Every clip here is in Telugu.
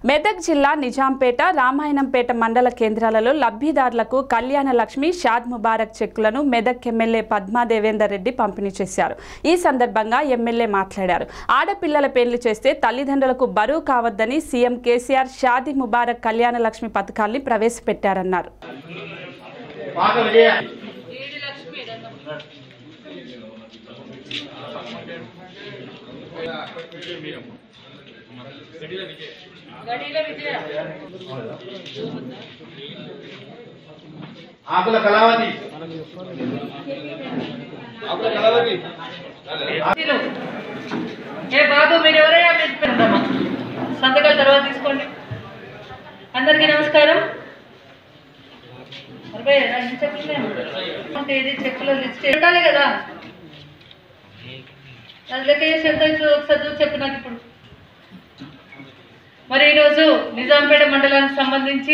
మెదక్ జిల్లా నిజాంపేట రామాయణంపేట మండల కేంద్రాలలో లబ్ధిదారులకు కళ్యాణ లక్ష్మి షాద్ ముబారక్ చెక్కులను మెదక్ ఎమ్మెల్యే పద్మా దేవేందర్ రెడ్డి పంపిణీ చేశారు ఈ సందర్భంగా ఎమ్మెల్యే మాట్లాడారు ఆడపిల్లల పెళ్లి చేస్తే తల్లిదండ్రులకు బరువు కావద్దని సీఎం కేసీఆర్ షాదీ ముబారక్ కళ్యాణ లక్ష్మి పథకాన్ని ప్రవేశపెట్టారన్నారు పాత విజయ ఆకుల కళావతి ఆకుల కళావతి ఏ బాబు మీరు ఎవరైనా మీరు పెడదామా సంతకాల తర్వాత తీసుకోండి అందరికీ నమస్కారం అరే అన్ని చెప్పులు అంటే ఇది చెప్పుల లిస్ట్ ఉండాలి కదా అది లెక్క చేసి ఎంత అవుతుందో ఒకసారి చూసి చెప్పు నాకు ఇప్పుడు మరి ఈరోజు నిజాంపేట మండలానికి సంబంధించి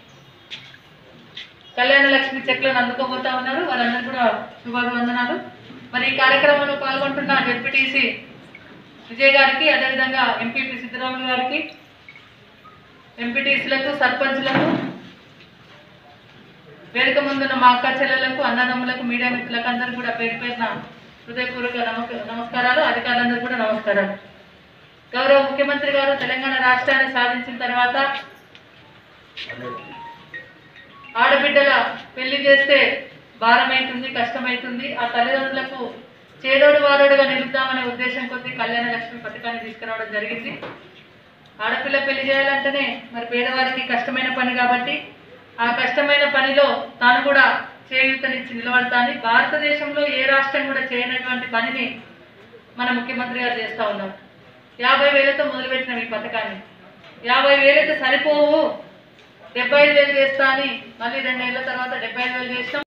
కళ్యాణ లక్ష్మి చెక్లను అందుకోబోతా ఉన్నారు వారందరూ కూడా శుభాభివందనాలు మరి ఈ కార్యక్రమంలో పాల్గొంటున్న జెడ్పీటీసీ విజయ్ గారికి అదేవిధంగా ఎంపీపీ సిద్ధరాములు గారికి ఎంపీటీసీలకు సర్పంచ్లకు వేదిక ముందున్న మా అక్క చెల్లెలకు అన్నదమ్ములకు మీడియా మిత్రులకు అందరూ కూడా పేరు పేరున హృదయపూర్వక నమక నమస్కారాలు అధికారులందరూ కూడా నమస్కారాలు గౌరవ ముఖ్యమంత్రి గారు తెలంగాణ రాష్ట్రాన్ని సాధించిన తర్వాత ఆడబిడ్డల పెళ్లి చేస్తే భారమైతుంది కష్టమైతుంది ఆ తల్లిదండ్రులకు చేదోడు వాదోడుగా నిలుద్దామనే ఉద్దేశం కొద్దీ కళ్యాణ లక్ష్మి పథకాన్ని తీసుకురావడం జరిగింది ఆడపిల్ల పెళ్లి చేయాలంటేనే మరి పేదవారికి కష్టమైన పని కాబట్టి ఆ కష్టమైన పనిలో తాను కూడా చేయూతనిచ్చి నిలబడతాని భారతదేశంలో ఏ రాష్ట్రం కూడా చేయనటువంటి పనిని మన ముఖ్యమంత్రి గారు చేస్తూ ఉన్నారు యాభై వేలతో మొదలుపెట్టిన ఈ పథకాన్ని యాభై వేలైతే సరిపోవు డెబ్బై ఐదు వేలు చేస్తా అని మళ్ళీ రెండేళ్ల తర్వాత డెబ్బై ఐదు వేలు చేసినాం